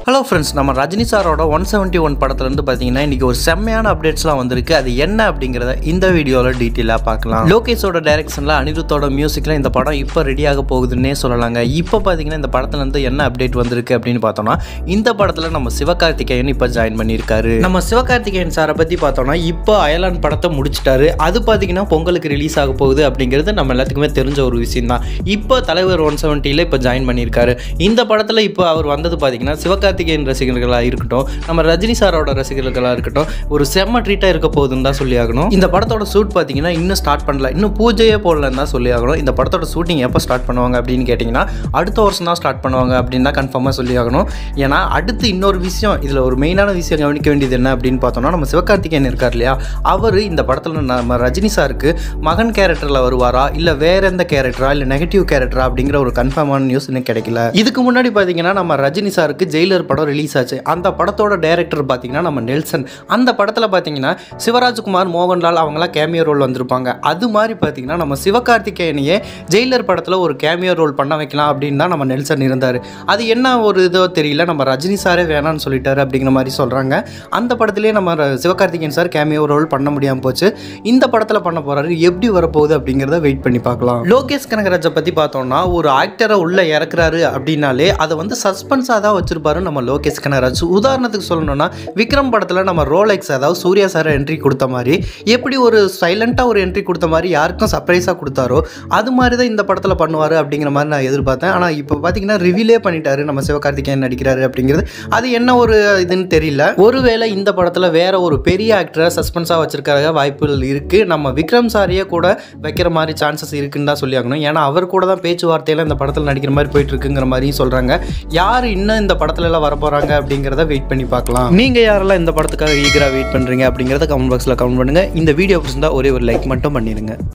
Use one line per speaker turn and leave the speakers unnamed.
hello friends நம்ம ரஜினி சாரோட one seventy one படத்துலேருந்து பார்த்தீங்கன்னா இன்றைக்கி ஒரு செம்மையான அப்டேட்ஸ்லாம் வந்திருக்கு அது என்ன அப்படிங்கிறத இந்த வீடியோவில் டீட்டெயிலாக பார்க்கலாம் லோகேஷோட டைரக்ஷனில் அனிருத்தோட மியூசிக்கில் இந்த படம் இப்போ ரெடியாக போகுதுன்னே சொல்லலாங்க இப்போ பார்த்தீங்கன்னா இந்த படத்துலேருந்து என்ன அப்டேட் வந்திருக்கு அப்படின்னு பார்த்தோம்னா இந்த படத்தில் நம்ம சிவகார்த்திகேயன் இப்போ ஜாயின் பண்ணியிருக்காரு நம்ம சிவகார்த்திகேயன் சாரை பற்றி பார்த்தோம்னா இப்போ அயலான் படத்தை முடிச்சிட்டாரு அது பார்த்தீங்கன்னா பொங்கலுக்கு ரிலீஸ் ஆக போகுது அப்படிங்கிறது நம்ம எல்லாத்துக்குமே தெரிஞ்ச ஒரு விஷயம் தான் இப்போ தலைவர் ஒன் செவன்ட்டியில் இப்போ ஜாயின் பண்ணியிருக்காரு இந்த படத்தில் இப்போ அவர் வந்தது பார்த்தீங்கன்னா சிவகார்த்திகேயன் ரசிகர்களாக இருக்கட்டும் நம்ம ரஜினி சாரோட ரசிகர்களாக இருக்கட்டும் ஒரு செம்ம ட்ரீட்டாக இருக்க போகுதுன்னு தான் சொல்லி ஆகணும் இந்த படத்தோட ஷூட் பார்த்தீங்கன்னா இன்னும் ஸ்டார்ட் பண்ணல இன்னும் பூஜையே போடலன்னு தான் சொல்லி ஆகணும் இந்த படத்தோட ஷூட்டிங் எப்போ ஸ்டார்ட் பண்ணுவாங்க அப்படின்னு கேட்டிங்கன்னா அடுத்த வருஷம் தான் ஸ்டார்ட் பண்ணுவாங்க அப்படின்னு தான் கன்ஃபார்மாக சொல்லி ஆகணும் ஏன்னா அடுத்து இன்னொரு விஷயம் இதில் ஒரு மெயினான விஷயம் கவனிக்க வேண்டியது என்ன அப்படின்னு பார்த்தோம்னா நம்ம சிவகார்த்திகேயன் இருக்கார் இல்லையா அவர் இந்த படத்தில் நம்ம ரஜினி சாருக்கு மகன் கேரக்டரில் வருவாரா இல்லை வேற எந்த கேரக்டரா இல்லை நெகட்டிவ் கேரக்டரா அப்படிங்கிற ஒரு கன்ஃபார்மான நியூஸ் இன்னும் கிடைக்கல இதுக்கு முன்னாடி பார்த்தீங்கன்னா நம்ம ரஜினி சாருக்கு ஜெயிலர் படம் ரிலீஸ் ஆச்சு அந்த படத்தோட டைரக்டர் பார்த்தீங்கன்னா நம்ம நெல்சன் அந்த படத்தில் பார்த்தீங்கன்னா சிவராஜ்குமார் மோகன்லால் அவங்களாம் கேமியோ ரோல் வந்திருப்பாங்க அது மாதிரி பார்த்தீங்கன்னா நம்ம சிவகார்த்திகேயனையே ஜெயிலர் படத்தில் ஒரு கேமியோ ரோல் பண்ண வைக்கலாம் அப்படின்னு தான் நம்ம நெல்சன் இருந்தார் அது என்ன ஒரு இதோ தெரியல நம்ம ரஜினி சாரே வேணான்னு சொல்லிட்டாரு அப்படிங்கிற மாதிரி சொல்கிறாங்க அந்த படத்துலேயே நம்ம ர- சிவகார்த்திகேயன் சார் கேமியோ ரோல் பண்ண முடியாமல் போச்சு இந்த படத்தில் பண்ண போகிறாரு எப்படி வரப்போகுது அப்படிங்கிறத வெயிட் பண்ணி பார்க்கலாம் லோகேஷ் கனகராஜை பற்றி பார்த்தோம்னா ஒரு ஆக்டரை உள்ளே இறக்குறாரு அப்படின்னாலே அதை வந்து சஸ்பென்ஸாக தான் வச்சிருப்பாரு நம்ம லோகேஷ் கனகராஜ் உதாரணத்துக்கு சொல்லணும்னா விக்ரம் படத்தில் நம்ம ரோலெக்ஸ் அதாவது சூர்யா சார் என்ட்ரி கொடுத்த மாதிரி எப்படி ஒரு சைலண்ட்டாக ஒரு என்ட்ரி கொடுத்த மாதிரி யாருக்கும் சர்ப்ரைஸாக கொடுத்தாரோ அது மாதிரி தான் இந்த படத்தில் பண்ணுவார் அப்படிங்கிற மாதிரி நான் எதிர்பார்த்தேன் ஆனால் இப்போ பார்த்தீங்கன்னா ரிவீலே பண்ணிட்டாரு நம்ம சிவகார்த்திகேயன் நடிக்கிறாரு அப்படிங்கிறது அது என்ன ஒரு இதுன்னு தெரியல ஒருவேளை இந்த படத்தில் வேற ஒரு பெரிய ஆக்டரை சஸ்பென்ஸாக வச்சிருக்காக வாய்ப்புகள் இருக்குது நம்ம விக்ரம் சாரியே கூட வைக்கிற மாதிரி சான்சஸ் இருக்குன்னு தான் சொல்லி ஆகணும் ஏன்னா அவர் கூட தான் பேச்சுவார்த்தையில் இந்த படத்தில் நடிக்கிற மாதிரி போயிட்டு இருக்குங்கிற மாதிரியும் சொல்கிறாங்க யார் இன்னும் இந்த படத்துல எல்லாம் வர போகிறாங்க அப்படிங்கிறத வெயிட் பண்ணி பார்க்கலாம் நீங்கள் யாரெல்லாம் இந்த படத்துக்காக ஈகராக வெயிட் பண்ணுறீங்க அப்படிங்கிறத கமெண்ட் பாக்ஸில் கமெண்ட் பண்ணுங்கள் இந்த வீடியோ பிடிச்சிருந்தா ஒரே ஒரு லைக் மட்டும் பண்ணிடுங்க